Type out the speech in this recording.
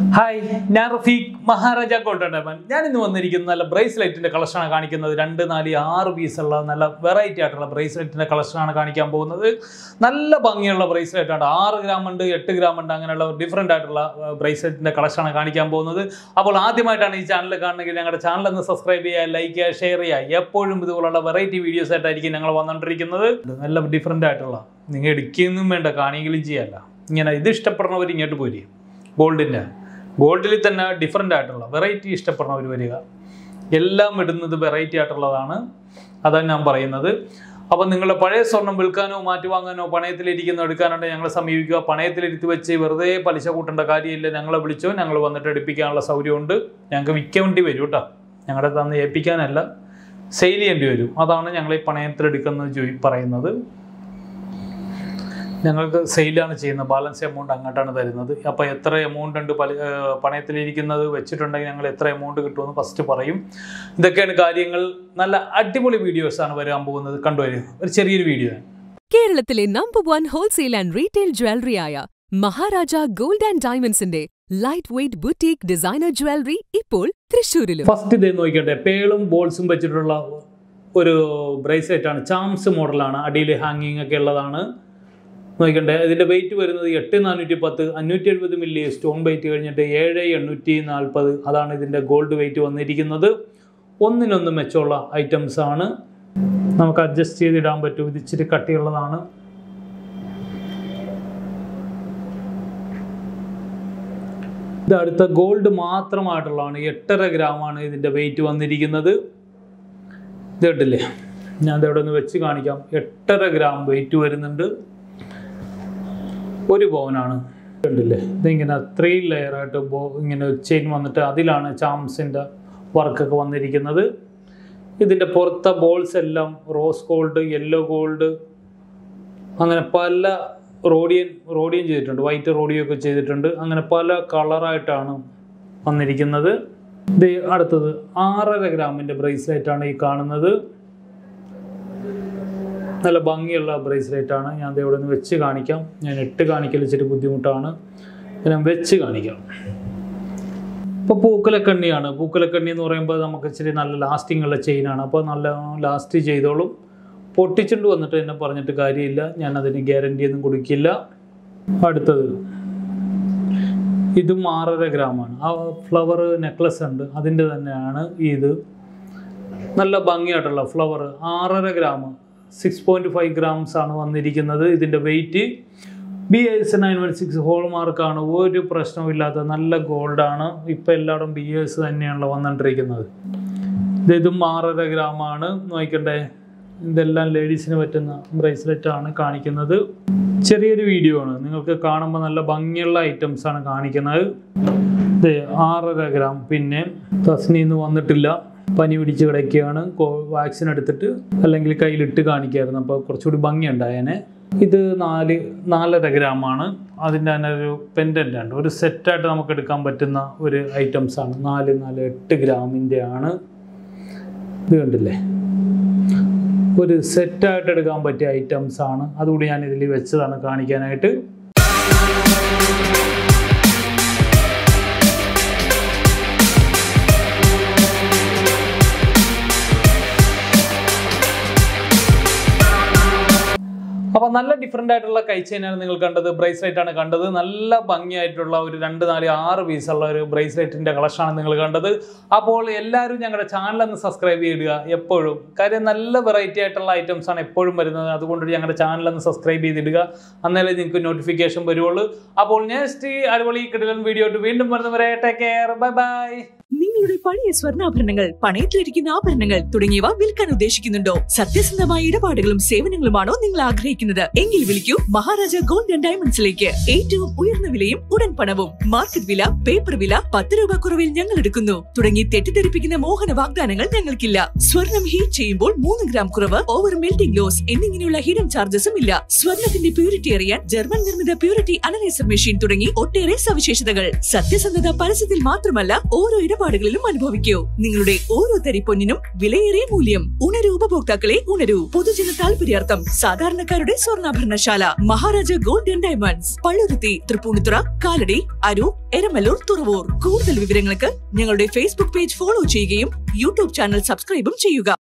hi ഞാൻ Rafeeq Maharaja golden diamond ഞാൻ ഇന്ന് വന്നിരിക്കുന്ന നല്ല ബ്രേസ്ലെറ്റിന്റെ കളക്ഷനാണ് കാണിക്കുന്നത് രണ്ട് നാല് ആറ് പീസുള്ള നല്ല വെറൈറ്റി ആയിട്ടുള്ള ബ്രേസ്ലെറ്റിന്റെ കളക്ഷനാണ് കാണിക്കാൻ പോകുന്നത് നല്ല ഭംഗിയുള്ള ബ്രേസ്ലെറ്റ് ആണ് ആറ് ഗ്രാം ഉണ്ട് എട്ട് ഗ്രാം ഉണ്ട് അങ്ങനെയുള്ള ഡിഫറെൻ്റ് ആയിട്ടുള്ള ബ്രേസ്ലെറ്റിന്റെ കളക്ഷനാണ് കാണിക്കാൻ പോകുന്നത് അപ്പോൾ ആദ്യമായിട്ടാണ് ഈ ചാനൽ കാണുന്നെങ്കിൽ ഞങ്ങളുടെ ചാനൽ ഒന്ന് സബ്സ്ക്രൈബ് ചെയ്യുക ലൈക്ക് ചെയ്യുക ഷെയർ ചെയ്യുക എപ്പോഴും ഇതുപോലുള്ള വെറൈറ്റി വീഡിയോസ് ആയിട്ടായിരിക്കും ഞങ്ങൾ വന്നുകൊണ്ടിരിക്കുന്നത് നല്ല ഡിഫറെൻ്റ് ആയിട്ടുള്ള നിങ്ങൾ എടുക്കുകയൊന്നും വേണ്ട കാണിയെങ്കിലും ചെയ്യല്ല ഇങ്ങനെ ഇത് ഇഷ്ടപ്പെടുന്നവർ ഇങ്ങോട്ട് പോരി ഗോൾഡിൻ്റെ ഗോൾഡിൽ തന്നെ ഡിഫറെൻ്റ് ആയിട്ടുള്ള വെറൈറ്റി ഇഷ്ടപ്പെടുന്നവർ വരിക എല്ലാം ഇടുന്നത് വെറൈറ്റി ആയിട്ടുള്ളതാണ് അതാണ് ഞാൻ പറയുന്നത് അപ്പം നിങ്ങളുടെ പഴയ സ്വർണം വിൽക്കാനോ മാറ്റി വാങ്ങാനോ പണയത്തിലിരിക്കുന്ന എടുക്കാനുണ്ടെങ്കിൽ ഞങ്ങളെ സമീപിക്കുക പണയത്തിലിരുത്തി വെച്ച് വെറുതെ പലിശ കൂട്ടേണ്ട കാര്യമില്ല ഞങ്ങളെ വിളിച്ചോ ഞങ്ങൾ വന്നിട്ട് എടുപ്പിക്കാനുള്ള സൗകര്യമുണ്ട് ഞങ്ങൾക്ക് വിൽക്കേണ്ടി വരും കേട്ടോ ഞങ്ങളുടെ തന്ന് ഏൽപ്പിക്കാനല്ല സെയിൽ ചെയ്യേണ്ടി വരും അതാണ് ഞങ്ങൾ ഈ പണയത്തിലെടുക്കുന്നത് ചോദി പറയുന്നത് ഞങ്ങൾക്ക് സെയിലാണ് ചെയ്യുന്നത് ബാലൻസ് എമൗണ്ട് അങ്ങോട്ടാണ് തരുന്നത് അപ്പോൾ എത്ര എമൗണ്ട് ഉണ്ട് പല ഏർ പണയത്തിലിരിക്കുന്നത് വെച്ചിട്ടുണ്ടെങ്കിൽ ഞങ്ങൾ എത്ര എമൗണ്ട് കിട്ടുമെന്ന് ഫസ്റ്റ് പറയും ഇതൊക്കെയാണ് കാര്യങ്ങൾ നല്ല അടിപൊളി വീഡിയോസാണ് വരാൻ പോകുന്നത് കണ്ടുവരിക ഒരു ചെറിയൊരു വീഡിയോ കേരളത്തിലെ number one wholesale and retail ജ്വല്ലറിയായ മഹാരാജ ഗോൾഡ് ആൻഡ് ഡയമണ്ട്സിന്റെ light weight boutique designer jewellery ഇപ്പോൾ തൃശൂരിലും ഫസ്റ്റ് ഇത് നോക്കിക്കട്ടെ പേളും ബോൾസും വെച്ചിട്ടുള്ള ഒരു ബ്രേസ്ലെറ്റ് ആണ് ചാംസ് മോഡലാണ് അടിയിൽ ഹാങ്ങിങ് ഒക്കെ ഉള്ളതാണ് നോക്കണ്ടേ ഇതിൻ്റെ വെയിറ്റ് വരുന്നത് എട്ട് നാനൂറ്റി പത്ത് അഞ്ഞൂറ്റി എഴുപത് മില്ലി സ്റ്റോൺ വെയിറ്റ് കഴിഞ്ഞിട്ട് ഏഴ് എണ്ണൂറ്റി നാൽപ്പത് അതാണ് ഇതിൻ്റെ ഗോൾഡ് വെയിറ്റ് വന്നിരിക്കുന്നത് ഒന്നിനൊന്ന് മെച്ചമുള്ള ഐറ്റംസ് ആണ് നമുക്ക് അഡ്ജസ്റ്റ് ചെയ്തിടാൻ പറ്റും ഇത് ഇച്ചിരി കട്ടിയുള്ളതാണ് ഇത് അടുത്ത ഗോൾഡ് മാത്രമായിട്ടുള്ളതാണ് എട്ടര ഗ്രാമാണ് ഇതിൻ്റെ വെയിറ്റ് വന്നിരിക്കുന്നത് ഇത് കണ്ടില്ലേ ഞാൻ ഇതവിടെ ഒന്ന് വെച്ച് കാണിക്കാം എട്ടര ഗ്രാം വെയിറ്റ് വരുന്നുണ്ട് ഒരു പവനാണ് കണ്ടില്ലേ ഇതിങ്ങനെ ത്രീ ലെയറായിട്ട് ബോ ഇങ്ങനെ ചെയിൻ വന്നിട്ട് അതിലാണ് ചാംസിൻ്റെ വർക്കൊക്കെ വന്നിരിക്കുന്നത് ഇതിൻ്റെ പുറത്തെ ബോൾസ് എല്ലാം റോസ് ഗോൾഡ് യെല്ലോ ഗോൾഡ് അങ്ങനെ പല റോഡിയൻ റോഡിയൻ ചെയ്തിട്ടുണ്ട് വൈറ്റ് റോഡിയോ ഒക്കെ ചെയ്തിട്ടുണ്ട് അങ്ങനെ പല കളറായിട്ടാണ് വന്നിരിക്കുന്നത് ഇത് അടുത്തത് ആറര ഗ്രാമിൻ്റെ ബ്രേസ്ലെറ്റാണ് ഈ കാണുന്നത് നല്ല ഭംഗിയുള്ള ബ്രേസ്ലെറ്റ് ആണ് ഞാൻ ദേ ഇവിടെ നിന്ന് വെച്ച് കാണിക്കാം ഞാൻ ഇട്ട് കാണിക്കൽ ഇച്ചിരി ബുദ്ധിമുട്ടാണ് ഞാൻ വെച്ച് കാണിക്കാം ഇപ്പോൾ പൂക്കലക്കണ്ണിയാണ് പൂക്കലക്കണ്ണി എന്ന് പറയുമ്പോൾ നമുക്ക് ഇച്ചിരി നല്ല ലാസ്റ്റിംഗ് ഉള്ള ചെയിനാണ് അപ്പോൾ നല്ല ലാസ്റ്റ് ചെയ്തോളും പൊട്ടിച്ചുകൊണ്ട് വന്നിട്ട് എന്നെ പറഞ്ഞിട്ട് കാര്യമില്ല ഞാൻ അതിന് ഗ്യാരണ്ടി ഒന്നും കൊടുക്കില്ല അടുത്തത് ഇതും ആറര ഗ്രാമാണ് ആ ഫ്ലവർ നെക്ലസ് ഉണ്ട് അതിൻ്റെ തന്നെയാണ് ഇത് നല്ല ഭംഗിയായിട്ടുള്ള ഫ്ലവർ ആറര gram six point five grams ആണ് വന്നിരിക്കുന്നത് ഇതിൻ്റെ weight B S nine one six ഹോൾമാർക്കാണ് ഒരു പ്രശ്നവുമില്ലാത്ത നല്ല ഗോൾഡാണ് ഇപ്പം എല്ലായിടും ബി എസ് തന്നെയാണല്ലോ വന്നുകൊണ്ടിരിക്കുന്നത് ഇത് ഇതും ആറര ഗ്രാമാണ് നോക്കണ്ടേ ഇതെല്ലാം ലേഡീസിന് പറ്റുന്ന ബ്രേസ്ലെറ്റ് ആണ് കാണിക്കുന്നത് ചെറിയൊരു വീഡിയോ ആണ് നിങ്ങൾക്ക് കാണുമ്പോൾ നല്ല ഭംഗിയുള്ള ഐറ്റംസ് ആണ് കാണിക്കുന്നത് ഇത് ആറര ഗ്രാം പിന്നെ തസ്നിന്ന് വന്നിട്ടില്ല പനി പിടിച്ച് കിടക്കുകയാണ് വാക്സിൻ എടുത്തിട്ട് അല്ലെങ്കിൽ കയ്യിലിട്ട് കാണിക്കായിരുന്നു അപ്പോൾ കുറച്ചുകൂടി ഭംഗിയുണ്ടായേനെ ഇത് നാല് നാലര ഗ്രാമാണ് അതിൻ്റെ തന്നെ ഒരു പെൻഡൻ്റ് ഉണ്ട് ഒരു സെറ്റായിട്ട് നമുക്ക് എടുക്കാൻ പറ്റുന്ന ഒരു ഐറ്റംസ് ആണ് നാല് നാല് എട്ട് ഗ്രാമിൻ്റെ ആണ് ഇത് കണ്ടില്ലേ ഒരു സെറ്റായിട്ട് എടുക്കാൻ പറ്റിയ ഐറ്റംസ് ആണ് അതുകൂടി ഞാൻ ഇതിൽ വെച്ചതാണ് കാണിക്കാനായിട്ട് അപ്പോൾ നല്ല ഡിഫറെൻ്റ് ആയിട്ടുള്ള കൈച്ചെയിനാണ് നിങ്ങൾ കണ്ടത് ബ്രേസ്ലെറ്റ് ആണ് കണ്ടത് നല്ല ഭംഗിയായിട്ടുള്ള ഒരു രണ്ട് നാല് ആറ് പീസുള്ള ഒരു ബ്രേസ്ലെറ്റിൻ്റെ കളക്ഷനാണ് നിങ്ങൾ കണ്ടത് അപ്പോൾ എല്ലാവരും ഞങ്ങളുടെ ചാനൽ ഒന്ന് സബ്സ്ക്രൈബ് ചെയ്യുക എപ്പോഴും കാര്യം നല്ല വെറൈറ്റി ആയിട്ടുള്ള ഐറ്റംസ് ആണ് എപ്പോഴും വരുന്നത് അതുകൊണ്ട് ഞങ്ങളുടെ ചാനൽ ഒന്ന് സബ്സ്ക്രൈബ് ചെയ്തിടുക അന്നേരം നിങ്ങൾക്ക് നോട്ടിഫിക്കേഷൻ വരുള്ളൂ അപ്പോൾ നെക്സ്റ്റ് അടിപൊളി കിടലൻ വീഡിയോ വീണ്ടും വരുന്നവരെ ടേക്ക് കെയർ ബൈ ബൈ നിങ്ങളുടെ പഴയ സ്വർണ്ണാഭരണങ്ങൾ പണയത്തിലിരിക്കുന്ന ആഭരണങ്ങൾ തുടങ്ങിയവ വിൽക്കാൻ ഉദ്ദേശിക്കുന്നുണ്ടോ സത്യസന്ധമായ ഇടപാടുകളും സേവനങ്ങളുമാണോ നിങ്ങൾ ആഗ്രഹിക്കുന്നത് എങ്കിൽ വിളിക്കൂ മഹാരാജ ഗോൾഡ് ആൻഡ് ഡയമണ്ട്സിലേക്ക് ഏറ്റവും ഉയർന്ന വിലയും ഉടൻ പണവും മാർക്കറ്റ് വില പേപ്പർ വില പത്ത് രൂപ കുറവിൽ ഞങ്ങൾ എടുക്കുന്നു തുടങ്ങി തെറ്റിദ്ധരിപ്പിക്കുന്ന മോഹന വാഗ്ദാനങ്ങൾ ഞങ്ങൾക്കില്ല സ്വർണം ഹീറ്റ് ചെയ്യുമ്പോൾ മൂന്ന് ഗ്രാം കുറവ് ഓവർ മെൽറ്റിംഗ് ലോസ് എന്നിങ്ങനെയുള്ള ഹിഡൻ ചാർജസും ഇല്ല സ്വർണത്തിന്റെ പ്യൂരിറ്റി അറിയാൻ ജർമ്മൻ നിർമ്മിത പ്യൂരിറ്റി അനലൈസർ മെഷീൻ തുടങ്ങി ഒട്ടേറെ സവിശേഷതകൾ സത്യസന്ധത പരസ്യത്തിൽ മാത്രമല്ല ഓരോ ഇടപാടുകളും ഡിസ്കൗണ്ടുകളിലും അനുഭവിക്കൂ നിങ്ങളുടെ ഓരോ തരി പൊന്നിനും വിലയേറിയ മൂല്യം ഉണരൂ ഉപഭോക്താക്കളെ ഉണരൂ പൊതുജന താൽപര്യാർത്ഥം സാധാരണക്കാരുടെ സ്വർണ്ണാഭരണശാല Maharaja gold and diamonds Palluruthy Tripunithura Kalady Aroor Eramalloor Thuravoor കൂടുതൽ വിവരങ്ങൾക്ക് ഞങ്ങളുടെ ഫേസ്ബുക്ക് പേജ് ഫോളോ ചെയ്യുകയും യൂട്യൂബ് ചാനൽ സബ്സ്ക്രൈബും ചെയ്യുക